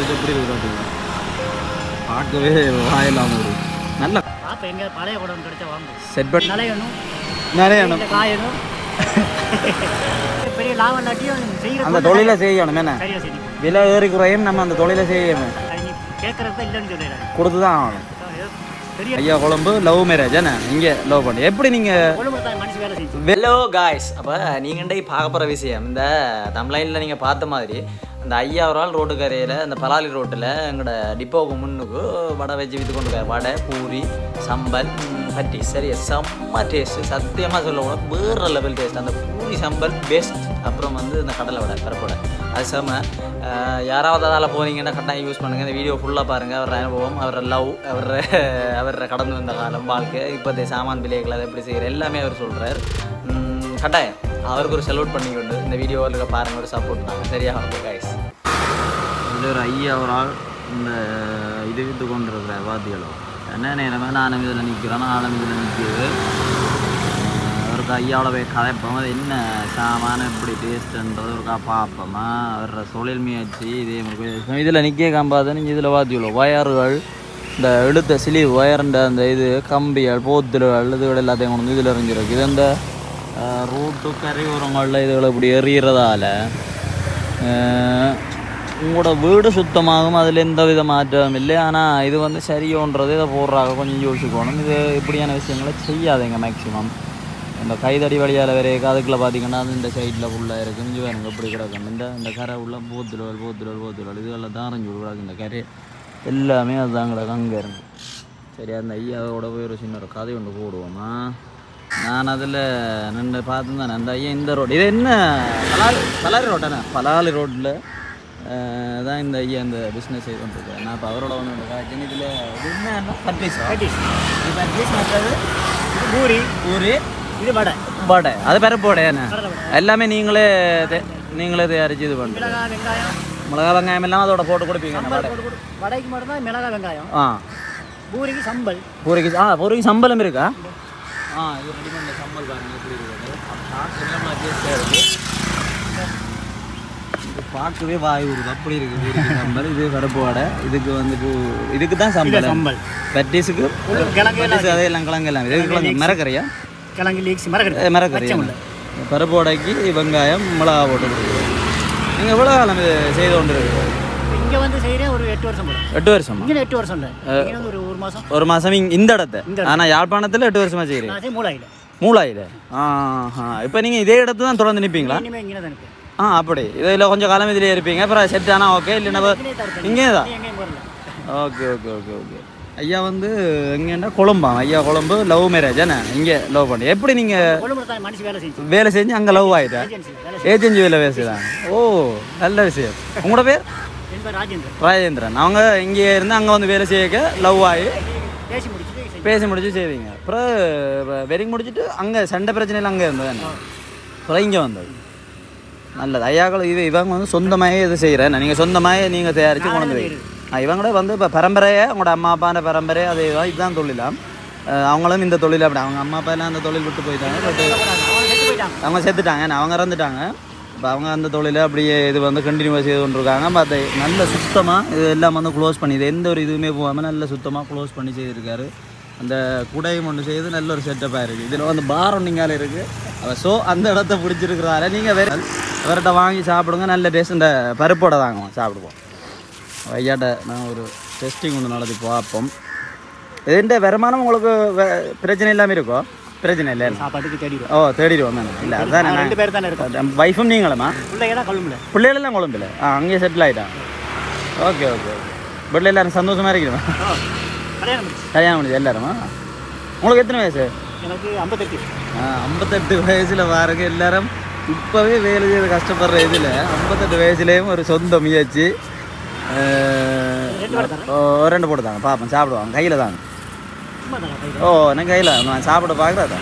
இது எப்படி இருக்கு பார்த்தீங்களா பார்க்கவே வாயில்லாம ஒரு நல்ல பாப்பா எங்க பழைய குடம் கிடைச்சா வாங்க செட் பட் நிலையணும் நிறைய இந்த காயணும் பெரிய லாபம் இல்லாட்டியும் செய்யற அந்த தொழிலை செய்யணும் என்ன சரியா சரி விலை ஏறி குறையும் நம்ம அந்த தொழிலை செய்யணும் அது நீ கேட்கறது தான் இல்லைன்னு சொல்லிடுறாங்க கொடுத்து தான் ஆகணும் பெரிய ஐயா கொழம்பு லவ் மேரேஜ் என்ன இங்கே லவ் பண்ணி எப்படி நீங்கள் கொழும்பு தான் மனுஷன் வேலை செஞ்சு ஹலோ காய்ஸ் அப்போ நீங்கள் பார்க்க போகிற விஷயம் இந்த தமிழ்லைனில் நீங்கள் பார்த்த மாதிரி அந்த ஐயா ஒரு ஆள் ரோட்டு கரையில் அந்த பலாலி ரோட்டில் எங்களோட டிப்போவுக்கு முன்னுக்கு வடை வச்சு விற்று கொண்டு போய் வடை பூரி சம்பல் ம், பட்டி சரி செம்ம டேஸ்ட்டு சத்தியமாக சொல்ல போனால் வேறு லெவல் டேஸ்ட் அந்த பூரி சம்பல் பெஸ்ட் அப்புறம் வந்து இந்த கடலை வடை பருப்படை அது செம்ம அஹ், யாராவது அதால் போனீங்கன்னா கட்டாயம் யூஸ் பண்ணுங்கள் இந்த வீடியோ ஃபுல்லாக பாருங்கள் அவர் அனுபவம் அவர் லவ் அவர் அவர் கடந்து வந்த காலம் வாழ்க்கை இப்போதைய சாமான் பிள்ளைகள் அதை எப்படி செய்கிற எல்லாமே அவர் சொல்கிறார் கட்டாயம் அவருக்கு ஒரு செலவுட் பண்ணி கொண்டு இந்த வீடியோவில் பாருங்க ஒரு சப்போர்ட் நாங்கள் சரியா ஓகே கைஸ் இது ஒரு ஐயா ஒரு ஆள் இந்த இது விட்டு கொண்டு இருக்கிற வாத்திகளோ என்ன நேரமே நானும் இதில் நிற்கிறேன் நானும் இதில் நிற்கிறது அவருக்கு ஐயாவோட போய் கதைப்போம் அது என்ன சாமான எப்படி டேஸ்ட்டுன்றது ஒருக்கா பார்ப்போமா அவரோட தொழில் முயற்சி இதே மாதிரி இதில் நிற்க காம்பாத நீங்கள் இதில் வாத்திகளோ ஒயர்கள் இந்த இழுத்த சிலி ஒயர்ன்ற அந்த இது கம்பிகள் போத்துகள் இதுகள் எல்லாத்தையும் கொண்டு வந்து இதில் எறிஞ்சிருக்கு இது இந்த ரோட்டு கரையோரங்களில் இதுகளை இப்படி எறிகிறதால அஹ் உங்களோட வீடு சுத்தமாகும் அதில் எந்த வித மாற்றமும் இல்லை ஆனால் இது வந்து சரியோன்றது இதை போடுறாங்க கொஞ்சம் யோசிக்கணும் இது இப்படியான விஷயங்களை செய்யாதீங்க மேக்ஸிமம் இந்த கைதடி வழியால் வரைக்கும் அதுக்குள்ள பார்த்தீங்கன்னா அது இந்த சைடில் ஃபுல்லாக இருக்குது இஞ்சி பாருங்க இப்படி கிடக்கும் இந்த இந்த கரை உள்ள போத்துலல் போத்துலல் போத்துலல் இதெல்லாம் தான் அரைஞ்சி விடுறாங்க இந்த கரை எல்லாமே அதுதான் கிடக்கு அங்கே இருக்கு சரி அந்த ஐயாவோட போய் ஒரு சின்ன ஒரு கதை ஒன்று போடுவோமா நான் அதில் நின்று பார்த்து தான் அந்த ஐயா இந்த ரோடு இது என்ன பலாலி பலாலி ரோட்டானே பலாலி ரோட்டில் தான் இந்த ஐயா இந்த பிஸ்னஸ் செய்து கொண்டிருக்கேன் நான் இப்போ அவரோட வந்து காய்ச்சி இதில் இது என்ன பர்பீஸா Patties. இது பர்பீஸ் மற்றது இது பூரி ஊரி இது வடை வடை அது பரப்போடை என்ன கடலை வடை எல்லாமே நீங்களே தே- நீங்களே தயாரிச்சு இது பண்ணுறீங்க மிளகாய் வெங்காயம் மிளகா வெங்காயம் எல்லாம் அதோட போட்டு கொடுப்பீங்க என்ன வடை போட்டு கொடு. வடைக்கு மட்டும்தான் மிளகாய் வெங்காயம் ஆ பூரிக்கு சம்பல் பூரிக்கு ஆ பூரிக்கு சம்பளம் இருக்கா ஆ இது ரெடிமேட் சம்பல் பாருங்க எப்படி இருக்குது பார்க்கவே டேஸ்டாக இருக்கு இது பார்க்கவே வாய் வருது அப்படி இருக்கு பூரிக்கு சம்பல் இது கருப்பு வடை இதுக்கு வந்து பூ இதுக்கு தான் சம்பல் சம்பல் பெட்டிஸுக்கு இது கிழங்கு எல்லாம் பெட்டிஸ் அதெல்லாம் கிழங்கு எல்லாம் இது கிழங்கு மரக்கறியா கிழங்கு லீக்ஸ் மரக்கறி மரக்கறி பருப்பு வடைக்கு வெங்காயம் மிளகா போட்டு கொடுக்குறது நீங்கள் எவ்வளோ காலம் இது செய்து கொண்டு இருக்கு இங்க வந்து செய்யறேன் ஒரு எட்டு வருஷம் போல எட்டு வருஷமா இங்க எட்டு வருஷம் இல்லை இங்க வந்து ஒரு ஒரு மாசம் ஒரு மாதம் இங்க இந்த இடத்த இந்த இடத்த. ஆனால் யாழ்ப்பாணத்தில் எட்டு வருஷமா செய்கிறீங்க நான் செய்ய மூளாயில மூளாயில் ஆஹா இப்போ நீங்கள் இதே இடத்து தான் தொடர்ந்து நிற்பீங்களா இனிமே இங்கே தான் இருக்கு ஆ அப்படி இதில் கொஞ்சம் காலம் இதிலே இருப்பீங்க அப்புறம் செட் ஆனால் ஓகே இல்லைன்னா இங்கே தான் இருக்கு இங்கே தான் எங்கேயும் போறல ஓகே ஓகே ஓகே ஓகே ஐயா வந்து எங்கேன்னா கொழம்பா ஐயா கொழம்பு லவ் மேரேஜ் என்ன இங்கே லவ் பண்ணி எப்படி நீங்கள் கொழும்புல தான் மனுஷன் வேலை செஞ்சு வேலை செஞ்சு அங்கே லவ் ஆகிட்டா ஏஜென்சி வேலை ஏஜென்சி வேலை பேசுதான் ஓ நல்ல விஷயம் உங்களோட பேர் என் பேர் ராஜேந்திரன் ராஜேந்திரன் அவங்க இங்கே இருந்து அங்கே வந்து வேலை செய்யக்க லவ் ஆகி பேசி முடிச்சுட்டு செஞ்சு பேசி முடிச்சு செய்வீங்க அப்புறம் வெரிங் முடிச்சுட்டு அங்கே சண்டை பிரச்சனையில் அங்கே இருந்தது என்ன அப்புறம் இங்கே வந்தது நல்லது ஐயாக்கள் இது இவங்க வந்து சொந்தமாகவே இது செய்கிறேன் நீங்கள் சொந்தமாகவே நீங்கள் தயாரித்து கொண்டு வந்து வைங்க. ஆ, இவங்களே வந்து இப்போ பரம்பரையை உங்களோட அம்மா அப்பான பரம்பரை அது இதுதான் இதுதான் தொழிலாம் அஹ் அவங்களும் இந்த தொழில் அப்படி அவங்க அம்மா அப்பா எல்லாம் அந்த தொழில் விட்டு போயிட்டாங்க பட் அவங்க செத்து போயிட்டாங்க அவங்க செத்துட்டாங்க நான் அவங்க இறந்துட்டாங்க இப்போ அவங்க அந்த தொழிலை அப்படியே இது வந்து கண்டினியூவாக செய்து கொண்டிருக்காங்க மற்ற நல்ல சுத்தமாக இது எல்லாம் வந்து க்ளோஸ் பண்ணி இது எந்த ஒரு இதுவுமே போகாமல் நல்ல சுத்தமாக க்ளோஸ் பண்ணி செய்திருக்காரு அந்த குடையும் ஒன்று செய்து நல்ல ஒரு செட்டப்பாக இருக்குது இதில் வந்து பாரம் நீங்கால இருக்குது ஸோ அந்த இடத்த பிடிச்சிருக்கிறதால நீங்கள் வேறு அவர்கிட்ட வாங்கி சாப்பிடுங்க நல்ல டேஸ்ட் இந்த பருப்போட தாங்க சாப்பிடுவோம் ஐயாட்ட நான் ஒரு டெஸ்டிங் ஒன்று நடத்தி பார்ப்போம் இதுன்ற வருமானம் உங்களுக்கு வே- பிரச்சனை இல்லாமல் இருக்கோ பிரச்சனை இல்லை சாப்பாட்டுக்கு தேடிடுவோம் ஓ தேடிடுவோம் தானே இல்லை அதான் நாங்க ரெண்டு பேர் தானே இருக்கோம் வைஃபும் நீங்களுமா பிள்ளைங்க தான் கொழும்புல பிள்ளைகளெல்லாம் கொழும்புல ஆ அங்கேயே செட்டில் ஆகிட்டாங்க ஓகே ஓகே ஓகே வீட்டில் எல்லாரும் சந்தோஷமாக இருக்கிறோம் ஓ, கல்யாணம் முடிச்சு கல்யாணம் முடிஞ்சு எல்லாருமா உங்களுக்கு எத்தனை வயசு எனக்கு ஐம்பத்தெட்டு ஆ ஐம்பத்தெட்டு வயசில் பாருங்க எல்லாரும் இப்போவே வேலை செய்து கஷ்டப்படுற இதில் ஐம்பத்தெட்டு வயசுலேயும் ஒரு சொந்த முயற்சி அஹ், ரெண்டு பேர் தானே ஓ ரெண்டு போட்டு தாங்க பார்ப்போம் சாப்பிடுவாங்க கையில் தாங்க சும்மா தானே கை ஓ நான் கையில் நான் சாப்பிட பார்க்குறதா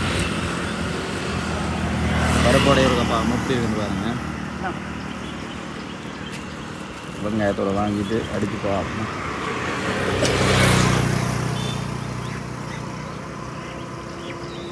பருப்போட இருக்கப்பா முட்டி இருந்து பாருங்க வெங்காயத்தோட வாங்கிட்டு அடிச்சு பார்ப்போம்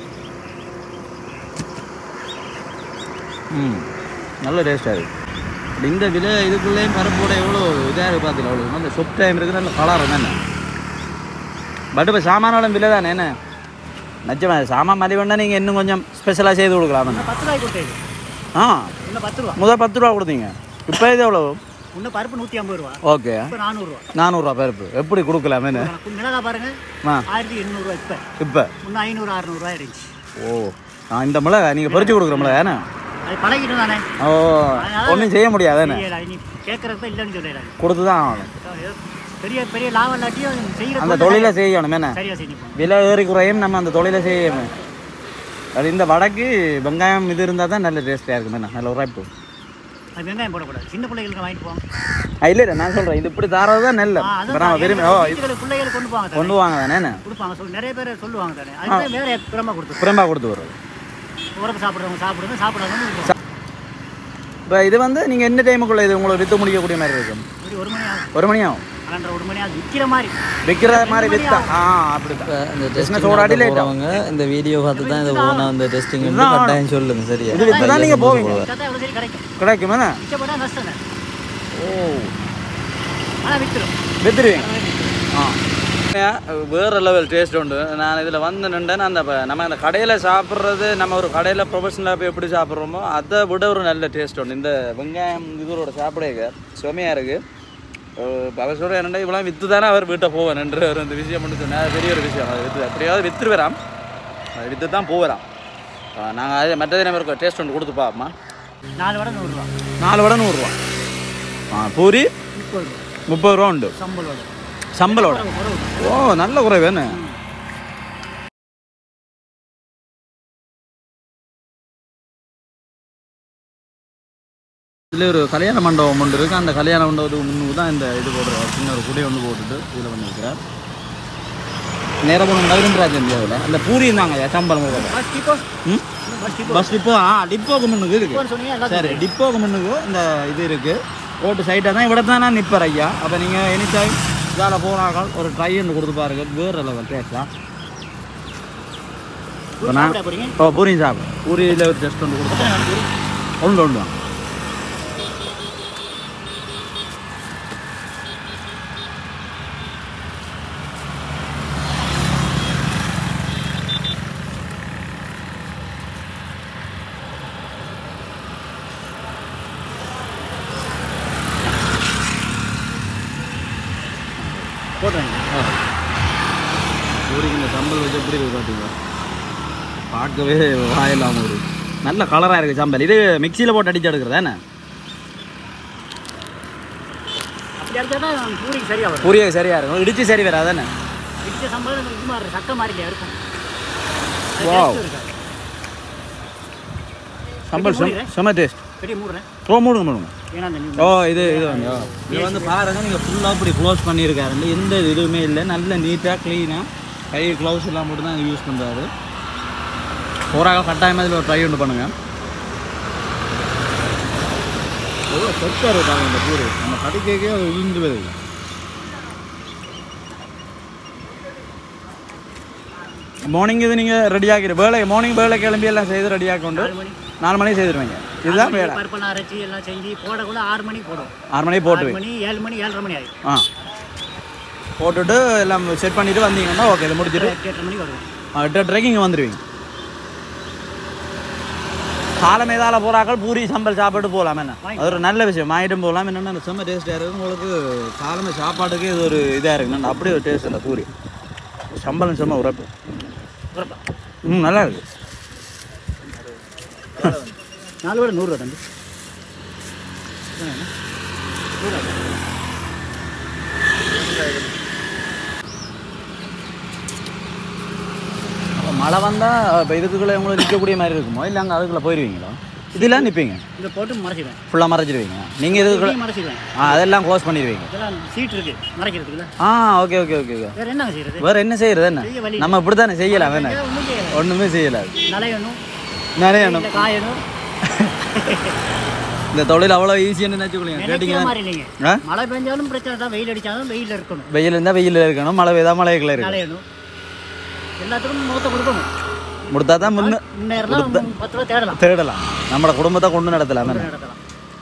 ம் நல்ல டேஸ்டாக இருக்கு இந்த விலை இதுக்குள்ளேயும் பருப்போட எவ்வளோ இதாக இருக்குது பார்த்தீங்களா அவ்வளோ அந்த சொப் டைம் இருக்குது நல்ல கலர் என்ன பட் இப்போ சாமானாலும் விலை தானே என்ன நிச்சயமா சாமான் மதி வேணா நீங்கள் இன்னும் கொஞ்சம் ஸ்பெஷலாக செய்து கொடுக்கலாம் இன்னும் பத்து ரூபாய்க்கு கொடுத்தேன் ஆ இன்னும் பத்து ரூபா முதல் பத்து ரூபா கொடுத்தீங்க இப்போ இது எவ்வளோ இன்னும் பருப்பு நூற்றி ஐம்பது ரூபா ஓகே இப்போ நானூறுரூவா நானூறுரூவா பருப்பு எப்படி கொடுக்கலாமேன்னு மிளகா பாருங்க ஆ ஆயிரத்தி எண்ணூறுரூவா இப்போ இப்போ முன்னே ஐநூறு அறநூறுவா இருந்துச்சு ஓ ஆ இந்த மிளகா நீங்கள் பறிச்சு கொடுக்குற மிளகா ஏன்னா அது பழகிட்டு தானே ஓ ஒன்றும் செய்ய முடியாதானே செய்யலாம். நீ கேட்குறப்ப இல்லைன்னு சொல்லிடாது கொடுத்து தான் ஆகணும் பெரிய பெரிய லாபம் இல்லாட்டியும் செய்கிற அந்த தொழிலை செய்யணும் என்ன சரியாக செய்யணும் விலை ஏறி குறையும் நம்ம அந்த தொழிலை செய்யணும் அது இந்த வடக்கு வெங்காயம் இது இருந்தால் தான் நல்ல டேஸ்ட்டாக இருக்கும் என்ன நல்ல உரைப்பு அது வெங்காயம் போடக்கூடாது சின்ன பிள்ளைகளுக்கு வாங்கிட்டு போவாங்க ஆ, இல்லை இல்லை நான் சொல்கிறேன் இது இப்படி தாரது தான் நெல் ஆ, இப்போ நம்ம விரும்பி ஓ இது வீட்டுகளுக்கு பிள்ளைகளுக்கு கொண்டு போவாங்க தானே கொண்டு வாங்க தானே என்ன கொடுப்பாங்க சொல்லி நிறைய பேர் சொல்லுவாங்க தானே அதுக்கு வேற புறமா கொடுத்துருவோம் புறம்பா கொடுத்து வர்றது உரப்பு சாப்பிட்றவங்க சாப்பிடுங்க சாப்பிடாதவங்க இப்போ இது வந்து நீங்கள் என்ன டைமுக்குள்ளே இது உங்களுக்கு விற்று முடிக்கக்கூடிய மாதிரி இருக்கும் ஒரு ஒரு மணி ஆகும் ஒரு மணி ஆகும் பன்னெண்டரை ஒரு மணி ஆகும் விற்கிற மாதிரி விற்கிற மாதிரி விற்றா ஆ அப்படி இந்த Business ஒரு அடி late ஆகும். போகிறவங்க இந்த வீடியோ பார்த்து தான் இதை போனால் அந்த டெஸ்டிங் இதுதான் கட்டாயம் சொல்லுங்க சரியா இது விற்று தான் நீங்கள் போவீங்க விற்றா எவ்வளோ சரி கிடைக்கும் கிடைக்கும் என்ன மிச்சப்பட்டா நஷ்டம் தான் ஓ ஆனால் விற்றுரும் வித்துருவீங்க ஆ வேறு லெவல் டேஸ்ட் உண்டு நான் இதில் வந்து நின்றேன் அந்த ப- நம்ம அந்த கடையில் சாப்பிட்றது நம்ம ஒரு கடையில் ப்ரொஃபஷனலாக போய் எப்படி சாப்பிட்றோமோ அதை விட ஒரு நல்ல டேஸ்ட் உண்டு இந்த வெங்காயம் இதோட சாப்பிடக்க சுமையாக இருக்குது அவர் சொல்கிற என்னடா இவ்வளோ விற்று தானே அவர் வீட்டை போவேன் என்று அவர் அந்த விஷயம் மட்டும் சொன்னார் அது பெரிய ஒரு விஷயம் அது விற்று எப்படியாவது விற்று வராம் அது விற்று தான் போகிறாம் நாங்கள் அது மற்றது நம்ம ஒரு டேஸ்ட் ஒன்று கொடுத்து பார்ப்போமா நாலு வடை நூறுரூவா நாலு வடை நூறுரூவா ஆ பூரி முப்பது ரூபா முப்பது ரூபா உண்டு சம்பளோட சம்பளோட குறவு ஓ நல்ல குறைவு என்ன இதில் ஒரு கல்யாண மண்டபம் ஒன்று இருக்குது அந்த கல்யாண மண்டபத்துக்கு முன்னுக்கு தான் இந்த இது போடுற சின்ன ஒரு குடை ஒன்று போட்டுட்டு இதில் பண்ணியிருக்கிறார் நேரம் போன நகரன்ராஜ் இந்தியாவில் அந்த பூரி இருந்தாங்க சம்பளம் பஸ் டிப்போ ம் பஸ் டிப்போ பஸ் டிப்போ ஆ டிப்போக்கு முன்னுக்கு இருக்கு டிப்போன்னு சொன்னீங்க சரி எல்லாத்துக்கும் டிப்போக்கு முன்னுக்கு இந்த இது இருக்குது ரோட்டு சைட்டாக தான் இவ்வளோ தான் நான் நிற்பேன் ஐயா அப்போ நீங்கள் எனி டைம் இதால் போனாக்கள் ஒரு ட்ரை ஒன்று கொடுத்து பாருங்க வேறு லெவல் டேஸ்ட்லாம் இப்போ நான் சாப்பிட போறீங்க ஓ பூரி சாப்பிடும் பூரியில் ஒரு டெஸ்ட் ஒன்று கொடுத்து எத்தனை நாள் பூரி? ஒன்று ஒன்று தான் போடுறேங்க பூரிக்கு இந்த சம்பல் வச்சு எப்படி இருக்கு பார்த்தீங்களா பார்க்கவே வாயில்லாமல் ஒரு நல்ல கலராக இருக்குது சம்பல் இது மிக்சியில் போட்டு அடிச்சு எடுக்கிறது என்ன அப்படி அடிச்சா தான் பூரிக்கு சரியாக வரும் பூரியை சரியாக இருக்கும் இடிச்சு சரி வராதானே இடிச்ச சம்பளம் இது மாதிரி சக்க மாதிரி இல்லையா இருக்கும் Wow. Taste இருக்காது. சம்பல் செம- செம டேஸ்ட் பெரிய மூடுறேன் ஓ மூடுங்க மூடுங்க ஏன்னா அந்த ஓ இது இது வந்து ஓ. இது வந்து பாருங்க நீங்கள் ஃபுல்லாக இப்படி க்ளோஸ் பண்ணியிருக்காரு எந்த இதுவுமே இல்லை நல்ல நீட்டாக க்ளீனாக கை க்ளவுஸ் எல்லாம் மட்டும் தான் யூஸ் பண்ணுறாரு போராக கட்டாயமாக இதில் ஒரு ட்ரை ஒன்று பண்ணுங்க எவ்வளோ சொத்தாக இருக்காங்க இந்த பூரி நம்ம கடிக்கைக்கே அது உளுந்து வருது மார்னிங் இது நீங்கள் ரெடி ஆக்கிடு வேலை மார்னிங் வேலை கிளம்பி எல்லாம் செய்து ரெடியாக்கி கொண்டு நாலு மணி நாலு மணிக்கு செய்திருவீங்க இதுதான் வேலை பருப்பெல்லாம் அரைச்சி எல்லாம் செஞ்சு போடக்குள்ள ஆறு மணிக்கு போடும் ஆறு மணிக்கு ஆறு போட்டுருவீங்க மணி ஏழு மணி ஏழரை மணி ஆயிடும் ஆ போட்டுட்டு எல்லாம் செட் பண்ணிட்டு வந்தீங்கன்னா ஓகே இதை முடிச்சுட்டு எட்டு எட்டரை மணிக்கு வருவோம் ஆ, எட்டு எட்டரைக்கு இங்கே வந்துடுவீங்க காலம் ஏதால போகிறாக்கள் பூரி சம்பல் சாப்பிட்டு போகலாம் என்ன அது ஒரு நல்ல விஷயம் வாங்கிட்டும் போகலாம் என்னென்னா செம்ம டேஸ்ட்டாக இருக்கும் உங்களுக்கு காலமே சாப்பாட்டுக்கு இது ஒரு இதாக இருக்குண்ணா அப்படியே ஒரு டேஸ்ட் அந்த பூரி சம்பளம் செம்ம உரைப்பு உரப்பா ம் நல்லா இருக்கு நாலு விட நூறுரூவா தம்பி அப்போ மழை வந்தால் இப்போ இதுக்குள்ளே உங்களுக்கு நிற்கக்கூடிய மாதிரி இருக்குமோ இல்லை அங்கே அதுக்குள்ளே போயிடுவீங்களா இதெல்லாம் நிற்பீங்க இதை போட்டு மறைச்சிடுவேன் ஃபுல்லாக மறைச்சிடுவீங்க நீங்கள் இதுக்குள்ளே இதையும் மறைச்சிடுவேன் ஆ அதெல்லாம் க்ளோஸ் பண்ணிடுவீங்க இதெல்லாம் சீட் இருக்கு மறைக்கிறதுக்குல ஆ ஓகே ஓகே ஓகே ஓகே வேற என்னங்க செய்யறது வேற என்ன செய்யறது என்ன செய்ய வழி நம்ம இப்படி தானே செய்யலாம் என்ன ஒன்றும் செய்யல ஒன்றுமே செய்யல நலையணும் நிறைய இல்லை காயணும் இந்த தொழில் அவ்வளோ ஈஸின்னு நினச்சிக்கொள்ளுங்க நினைக்கிற கேட்டிங்கன்னா மாதிரி இல்லைங்க ஆ மழை பெஞ்சாலும் பிரச்சனை தான் வெயில் அடிச்சாலும் வெயில்ல இருக்கணும் வெயில் இருந்தால் வெயிலில் இருக்கணும் மழை பெய்தா மழைக்குள்ள இருக்கணும் நலையணும் எல்லாத்துக்கும் முகத்தை கொடுக்கணும் முடித்தா தான் முன்ன முன்னேறலாம் பத்து ரூபா தேடலாம் தேடலாம் நம்மளோட குடும்பத்தை கொண்டு நடத்தலாம் என்ன நடத்தலாம்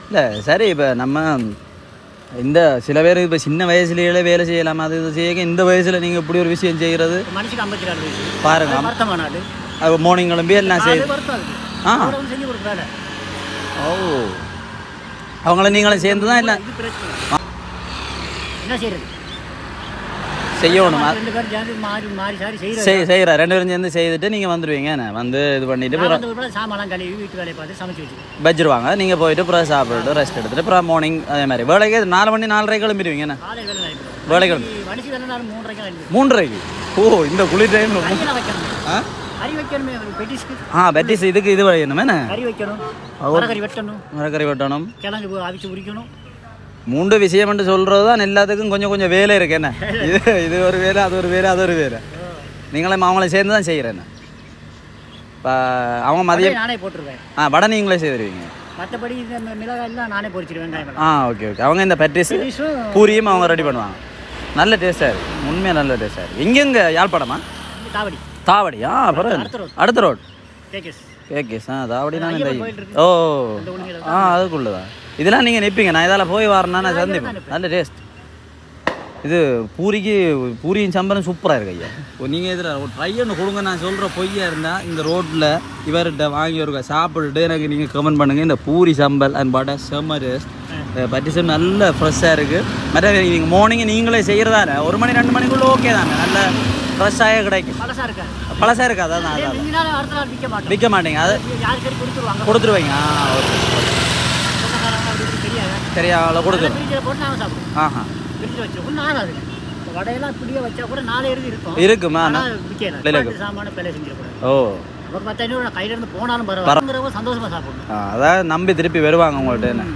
இல்லை சரி இப்போ நம்ம இந்த சில பேர் இப்போ சின்ன வயசுலேயே வேலை செய்யலாம் அது இது செய்ய இந்த வயசில் நீங்கள் இப்படி ஒரு விஷயம் செய்கிறது இப்ப மனுஷனுக்கு ஐம்பத்தி நாலு வயசு பாருங்க அது வருத்தமான ஆளு அது மார்னிங் கிளம்பி எல்லாம் அது செய்யுது வருத்தம் அதுக்கு ஆ. அவரை வந்து செஞ்சு கொடுக்குற வேலை ஓ அவங்கள நீங்களும் சேர்ந்து தான் இல்லை இது பிரச்சனை என்ன செய்யறது செய்யணும் ரெண்டு பேரும் சேர்ந்து மாறி மாறி சாரி செய்யறது செய் செய்கிற ரெண்டு பேரும் சேர்ந்து செய்துட்டு நீங்கள் வந்துடுவீங்க என்ன வந்து இது பண்ணிட்டு நான் வந்து ஒரு வேளை சாமான்லாம் கழுவி வீட்டு வேலையை பார்த்து சமைச்சு வச்சுருக்கேன் வச்சிருவாங்க நீங்கள் போயிட்டு அப்புறம் சாப்பிட்டுட்டு ரெஸ்ட் எடுத்துட்டு அப்புறம் மார்னிங் அதே மாதிரி வேலைக்கு நாலு மணி நாலரை கிளம்பிடுவீங்க என்ன காலை வேலை நினைக்கிறேன் வேலை கிளம்பி மனுஷி வேலை நான் மூன்றரைக்கு நினைக்கிறேன் மூன்றரைக்கு ஓ இந்த குளிர் டைம் கறியெல்லாம் வைக்கணும் ஆ கறி வைக்கணுமே ஒரு பெட்டிஸ்க்கு ஆ பெட்டிஸ் இதுக்கு இது வைக்கணுமே என்ன கறி வைக்கணும் மரக்கறி வெட்டணும் மரக்கறி வெட்டணும் கிழங்கு அவிச்சு உரிக்கணும் மூன்று விஷயம் சொல்கிறது தான் எல்லாத்துக்கும் கொஞ்சம் கொஞ்சம் வேலை இருக்கு என்ன இது இது ஒரு வேலை அது ஒரு வேலை அது ஒரு வேலை நீங்களும் அவங்கள சேர்ந்து தான் செய்கிறேன் இப்போ அவங்க மதியம் அதே நானே போட்டுருவேன் ஆ வடை நீங்களே செய்திருவீங்க மற்றபடி இந்த மி- மிளகாய் எல்லாம் நானே பொரிச்சிருவேன் வெங்காயம் ஆ ஓகே ஓகே அவங்க இந்த பெட்டிஸ் பெட்டிஸும் பூரியும் அவங்க ரெடி பண்ணுவாங்க நல்ல டேஸ்ட்டாக இருக்கு உண்மையாக நல்ல டேஸ்ட்டாக இருக்கு இங்கெங்க யாழ்ப்பாணமா காவடி தாவடி ஆ அப்புறம் அடுத்த road. அடுத்த ரோட் கேக்கஸ் கேஸ் ஆ தாவடி தான் இந்த ஐயப்பன் கோயில் இருக்கு. ஓ அந்த ஒழுங்கில ஆ அதுக்குள்ளதான் இதெல்லாம் நீங்கள் நிற்பீங்க நான் இதால் போய் வரேன்னா நான் சந்திப்பேன் நல்ல டேஸ்ட் இது பூரிக்கு பூரியும் சம்பரம் சூப்பராக இருக்கு ஐயா நீங்கள் இதில் ஒரு ட்ரை ஒன்று கொடுங்க நான் சொல்கிற பொய்யா இருந்தால் இந்த ரோட்டில் இவர்கிட்ட வாங்கி ஒரு சாப்பிட்டுட்டு எனக்கு நீங்கள் கமெண்ட் பண்ணுங்கள் இந்த பூரி சம்பல் அண்ட் வடை செம்ம டேஸ்ட் பட்டிசம் நல்ல ஃப்ரெஷ்ஷாக இருக்குது மற்ற நீங்கள் மார்னிங் நீங்களே செய்கிறதால ஒரு மணி ரெண்டு மணிக்குள்ளே ஓகே தானே நல்ல ஃப்ரெஷ்ஷாக கிடைக்கும் பழசா இருக்கா பழசாக இருக்கு அதான் அதான் ரெண்டு நாள் அடுத்த நாள் விற்க மாட்டோம் விற்க மாட்டீங்க அது யாரு சரி கொடுத்துருவாங்க கொடுத்துருவீங்க ஆ ஓகே சொந்தக்காரங்க அப்படி இப்படி தெரியாது சரியா அவ்வளோ கொடுத்துரு ஃப்ரிட்ஜில் போட்டு நாங்கள் சாப்பிடுவோம் ஆஹா ஃப்ரிட்ஜில் வச்சிருக்கோம் நாள் ஆகுது இப்போ வடையெல்லாம் இப்படியே வச்சா கூட நாலு எழுதி இருக்கும் இருக்குமா ஆனால் விற்கல விலை பாட்டு சாமான பிள்ளை செஞ்சிடக்கூடாது ஓ நமக்கு பத்து ஐநூறு கையில இருந்து போனாலும் பரவாயில்ல சந்தோஷமா சாப்பிடணும் ஆ, அதாவது நம்பி திருப்பி வருவாங்க உங்கள்ட்ட என்ன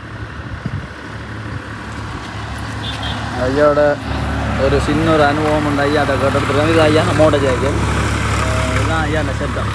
ஐயாவோட ஒரு சின்ன ஒரு அனுபவம் உண்டு ஐயாட்ட கேட்டுருக்கோம் இது ஐயா நம்மோட ஜாக்கெட் இதுதான் ஐயா அந்த செட்டப்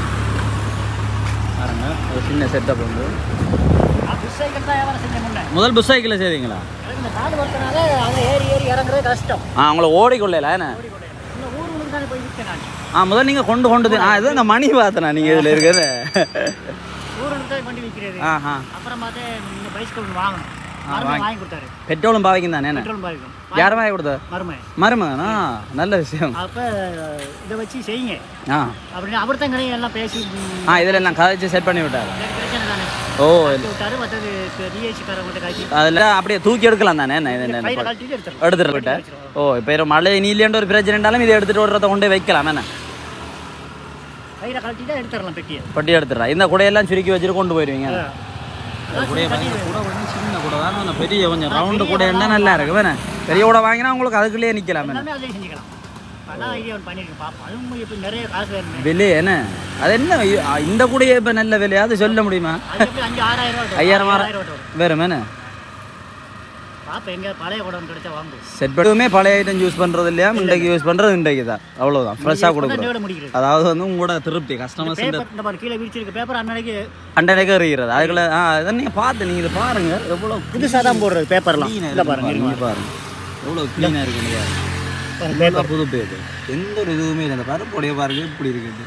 பாருங்க ஒரு சின்ன செட்டப் வந்து நான் புஷ் சைக்கிள் தான் வியாபாரம் செஞ்ச முன்னே முதல் புஷ் சைக்கிளில் செய்வீங்களா எனக்கு இந்த காடு வளர்த்தனால அதை ஏறி ஏறி இறங்குறது கஷ்டம் ஆ உங்களை ஓடிக்கொள்ளல என்ன இந்த ஊர் ஊருக்கு தானே போய் விற்க நான் ஆ முதல் நீங்கள் கொண்டு கொண்டு தி- ஆ இது இந்த மணி பார்த்தனா நீங்கள் இதில் இருக்கிறது ஊருக்கு தான் வண்டி விற்கிறது ஆஹா அப்புறம் பார்த்தா இந்த பைஸ்கல் ஒன்று வாங்கணும் மருமகன் வாங்கி கொடுத்தாரு பெட்ரோலும் பாவிக்கும் தானே என்ன பெட்ரோல் பாய்க்கும் யார் வாங்கி கொடுத்தா மருமகன் மருமகனா நல்ல விஷயம் அப்போ இதை வச்சு செய்யுங்க ஆ அப்படின்னு அவர் தான் கடையும் எல்லாம் பேசி ம், ஆ இதில் எல்லாம் கதைச்சு செட் பண்ணி விட்டாரு எனக்கு பிரச்சனை தானே ஓ கட்டி விட்டாரு மற்றது டிஹெச் காரங்கிட்ட காய்ச்சி அதில் அப்படியே தூக்கி எடுக்கலாம் தானே என்ன இது என்ன கையில் கழட்டிட்டு எடுத்துரும் எடுத்துட்டு விட்டேன் ஓ இப்போ மழை நீலேண்ட ஒரு பிரச்சனை இருந்தாலும் இதை எடுத்துட்டு ஓடுறத கொண்டு போய் வைக்கலாம் என்ன கையில் கழட்டிட்டு எடுத்துடலாம் பெட்டியை பட்டி எடுத்துடுறா இந்த கூடையெல்லாம் சுருக்கி வச்சுட்டு கொண்டு போயிடுவீங்க அதான் கூடைய பயங்கர கூட கொஞ்சம் சின்ன கூட தான் பெரிய கொஞ்சம் ரவுண்டு கூட இருந்தால் நல்லா இருக்கு வேணே பெரிய கூட வாங்கினா உங்களுக்கு அதுக்குள்ளேயே நிற்கலாம் என்ன எல்லாமே அதிலே செஞ்சுக்கலாம் அதான் ஐடியா ஒன்று பண்ணியிருக்கேன் பார்ப்போம் அதுவும் இப்போ நிறைய காசு வேணுமே விலை என்ன அது என்ன இ- ஆ, இந்த கூடையே இப்போ நல்ல விலையா அது சொல்ல முடியுமா அது எப்படி அஞ்சு ஆறாயிரம் ரூபா வரும். ஐயாயிரம் ஆறாயிரம் ரூபா வரும் வேறு மேனே பார்ப்போம் எங்கே பழைய குடம் கிடைச்சா வாங்குவோம் செட் பண்ணதுமே பழைய ஐட்டம் யூஸ் பண்ணுறது இல்லையா இன்றைக்கு யூஸ் பண்ணுறது இன்றைக்கு தான் அவ்வளோதான் ஃப்ரெஷ்ஷாக கொடுக்குறோம் இன்னோட முடிக்கிறது அதாவது வந்து உங்களோட திருப்தி கஸ்டமர்ஸ் பேப்பர் இந்த மாதிரி கீழே விரிச்சிருக்க பேப்பர் அன்னைக்கு அண்டனைக்கு எறிகிறது அதுக்குள்ள ஆ இதை நீங்கள் பார்த்து நீங்கள் இதை பாருங்க எவ்வளோ புதுசாக தான் போடுறது பேப்பர்லாம் க்ளீனாக இல்லை பாருங்க இருக்கு பாருங்க எவ்வளோ க்ளீனாக இருக்குன்னு பாருங்க பேப்பர் புது பேப்பர் எந்த ஒரு இதுவுமே இல்லை அந்த பருப்புடைய பாருங்க இப்படி இருக்குது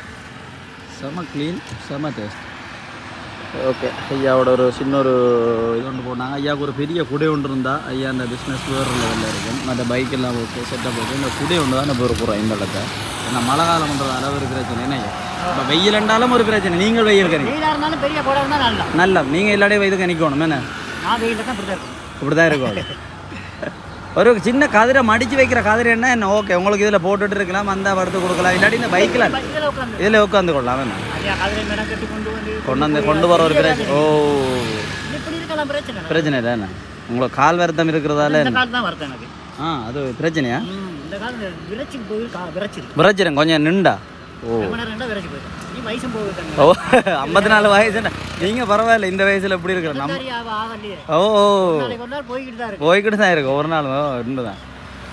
செம க்ளீன் செம டேஸ்ட் ஓகே ஐயாவோட ஒரு சின்ன ஒரு இது ஒன்று போட்டாங்க ஐயாவுக்கு ஒரு பெரிய குடை ஒன்று இருந்தால் ஐயா அந்த பிஸ்னஸ் வேறு லெவலில் இருக்கும் மற்ற பைக் எல்லாம் ஓகே செட்டப் ஓகே இந்த குடை ஒன்று தான் நம்ம போகிறோம் இந்த இடத்த ஏன்னா மழை காலம்ன்றது அளவு ஒரு பிரச்சனை என்ன இப்போ வெயில் இருந்தாலும் ஒரு பிரச்சனை நீங்கள் வெயில் இருக்கிறீங்க வெயிலாக இருந்தாலும் பெரிய குடம் இருந்தால் நல்லா நல்லா நீங்கள் எல்லாடையும் இதுக்கு நிற்கணும் என்ன நான் வெயிலில் தான் இப்படி தான் இருக்கும் இப்படி தான் இருக்கும் ஒரு சின்ன கதிரை மடிச்சு வைக்கிற கதிரை என்ன என்ன ஓகே உங்களுக்கு இதில் போட்டுட்டு இருக்கலாம் வந்தால் படுத்து கொடுக்கலாம் இல்லாட்டி இந்த பைக்கில் இதில் உட்காந்து இதில் உட்காந்து கொள்ளலாம் என்ன ஐயா கதிரை மேடம் கட்டி கொண்டு வந்து கொண்டு வந்து கொண்டு வர ஒரு பிரச்சனை ஓ இப்படி இருக்கலாம் பிரச்சனை இல்லை. பிரச்சனை இல்லை என்ன உங்களுக்கு கால் வருத்தம் இருக்கிறதால இந்த என்ன காலம் தான் வருது எனக்கு ஆ அது பிரச்சனையா ம், இந்த காலம் விரைச்சி போய் கா விரைச்சிருக்கு பிரச்சனை கொஞ்சம் நின்றா ஓ ரொம்ப நேரம் இருந்தால் விரைச்சி போயிடும் நீ வயசும் போகுது ஓ ஐம்பத்தி நாலு வயசு என்ன நீங்கள் பரவாயில்ல இந்த வயசில் எப்படி இருக்கிற நம்ம சரி ஆக ஆகலையே ஓ ஓ நாளைக்கு ஒரு நாள் போய்கிட்டு தான் இருக்கு போய்கிட்டு தான் இருக்கு ஒரு நாள் ரெண்டு தான்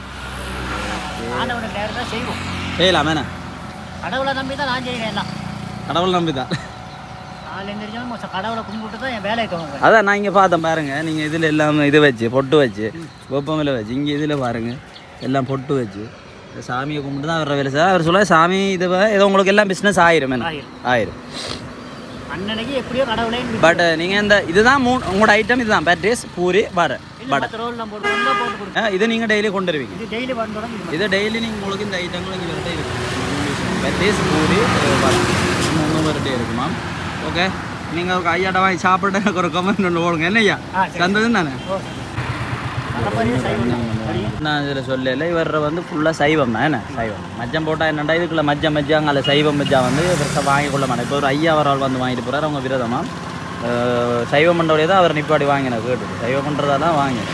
ஆண்டவனுக்கு நேரம் தான் செய்வோம் செய்யலாம் என்ன கடவுளை நம்பி தான் நான் செய்கிறேன் எல்லாம் கடவுள் நம்பி தான் காலையில் எழுந்திரிச்சாலும் கடவுளை கும்பிட்டு தான் என் வேலையை துவங்குவேன் அதான் நான் இங்கே பார்த்தேன் பாருங்க நீங்கள் இதில் எல்லாம் இது வச்சு பொட்டு வச்சு வெப்பமில் வச்சு இங்கே இதில் பாருங்க எல்லாம் பொட்டு வச்சு இந்த சாமியை கும்பிட்டு தான் வர வேலை சார் அவர் சொல்ல சாமி இது வ- ஏதோ உங்களுக்கு எல்லாம் பிஸ்னஸ் ஆயிரும் என்ன ஆயிரும். ஆயிரும் அண்ணனைக்கு எப்படியோ கடவுளே பட் நீங்கள் இந்த இதுதான் மூணு உங்களோட ஐட்டம் இதுதான் பேட்ரிஸ் பூரி வடை வடை பத்து ரோல் நம்ம போட்டு வந்தா போட்டு கொடுக்கும் ஆ, இது நீங்கள் டெய்லி கொண்டு வருவீங்க இது டெய்லி வந்தோட இது இது டெய்லி நீங்கள் உங்களுக்கு இந்த ஐட்டங்கள் இங்கே வரட்டே இருக்கும் பேட்ரிஸ் பூரி வடை மூணு வரட்டே இருக்குமா ஓகே நீங்கள் ஒரு ஐயாட்ட வாங்கி சாப்பிட்டு எனக்கு ஒரு கமெண்ட் ஒன்று போடுங்க என்ன ஐயா ஆ, சரி. சந்தோஷம் தானே ஓ சரி நல்லபடியாக செய்யணும் சரி நான் இதில் சொல்லல இவர் வந்து ஃபுல்லாக சைவம் தான் என்ன சைவம் மச்சம் போட்டால் என்னடா இதுக்குள்ள மச்சம் மச்சாங்க அதில் சைவம் மச்சா வந்து பெருசாக வாங்கி கொள்ள மாட்டேன் இப்போ ஒரு ஐயா ஒரு ஆள் வந்து வாங்கிட்டு போகிறார் அவங்க விரதமாக சைவம் பண்ணுறவடைய தான் அவர் நிப்பாடி வாங்கினேன் கேட்டு சைவம் பண்ணுறதா தான் வாங்கினேன்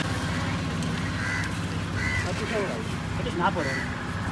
நாற்பது ரூபா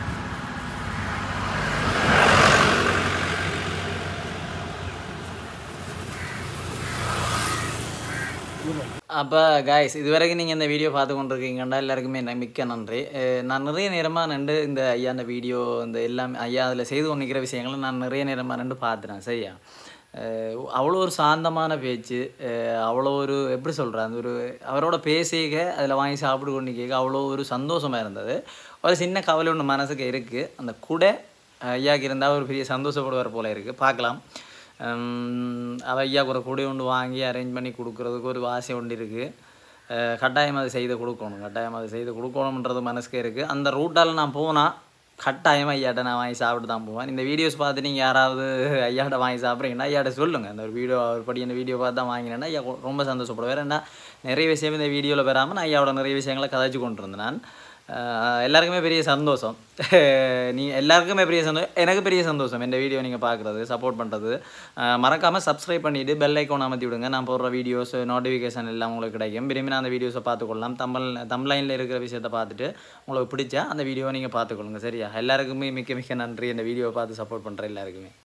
அப்போ காய்ஸ் இதுவரைக்கும் நீங்கள் இந்த வீடியோ பார்த்து கொண்டிருக்கீங்கன்னா எல்லாருக்குமே என்ன மிக்க நன்றி அஹ் நான் நிறைய நேரமாக நின்று இந்த ஐயா அந்த வீடியோ இந்த எல்லாமே ஐயா அதில் செய்து கொண்டிருக்கிற விஷயங்களை நான் நிறைய நேரமாக நின்று பார்த்துட்டேன் சரியா அஹ் அவ்வளோ ஒரு சாந்தமான பேச்சு அஹ் அவ்வளோ ஒரு எப்படி சொல்கிறேன் அந்த ஒரு அவரோட பேசிக்க அதில் வாங்கி சாப்பிட்டு கொண்டு கேட்க அவ்வளோ ஒரு சந்தோஷமாக இருந்தது ஒரு சின்ன கவலை ஒன்று மனசுக்கு இருக்குது அந்த கூட ஐயாவுக்கு இருந்தால் ஒரு பெரிய சந்தோஷப்படுவார் போல இருக்குது பார்க்கலாம் ஹம், அவ ஐயாவுக்கு ஒரு கூடை ஒன்று வாங்கி அரேஞ்ச் பண்ணி கொடுக்குறதுக்கு ஒரு ஆசை ஒன்று இருக்குது கட்டாயம் அதை செய்து கொடுக்கணும் கட்டாயம் அதை செய்து கொடுக்கணுன்றது மனசுக்கு இருக்குது அந்த ரூட்டால் நான் போனால் கட்டாயமாக ஐயாட்ட நான் வாங்கி சாப்பிட்டு தான் போவேன் இந்த வீடியோஸ் பார்த்து நீங்கள் யாராவது ஐயாட்ட வாங்கி சாப்பிட்றீங்கன்னா ஐயாட்ட சொல்லுங்கள் அந்த ஒரு வீடியோ அவர் படி இந்த வீடியோ பார்த்து தான் வாங்கினேன்னா ஐயா ரொம்ப சந்தோஷப்படுவார் ஏன்னா நிறைய விஷயம் இந்த வீடியோவில் பெறாமல் நான் ஐயாவோட நிறைய விஷயங்களை கதைச்சு கொண்டு இருந்தேன் நான் ஆஹ் எல்லாருக்குமே பெரிய சந்தோஷம் நீ எல்லாருக்குமே பெரிய சந்தோஷம் எனக்கு பெரிய சந்தோஷம் இந்த வீடியோ நீங்கள் பார்க்குறது சப்போர்ட் பண்ணுறது மறக்காமல் சப்ஸ்கிரைப் பண்ணிவிட்டு பெல் ஐக்கான் அமர்த்தி விடுங்க நான் போடுற வீடியோஸ் நோட்டிஃபிகேஷன் எல்லாம் உங்களுக்கு கிடைக்கும் விரும்பி நான் அந்த வீடியோஸை பார்த்துக்கொள்ளலாம் தமிழ் தமிழ்லைனில் இருக்கிற விஷயத்தை பார்த்துட்டு உங்களுக்கு பிடிச்சா அந்த வீடியோவை நீங்கள் பார்த்துக்கொள்ளுங்க சரியா எல்லாருக்குமே மிக்க மிக்க நன்றி இந்த வீடியோவை பார்த்து சப்போர்ட் பண்ணுற எல்லாருக்குமே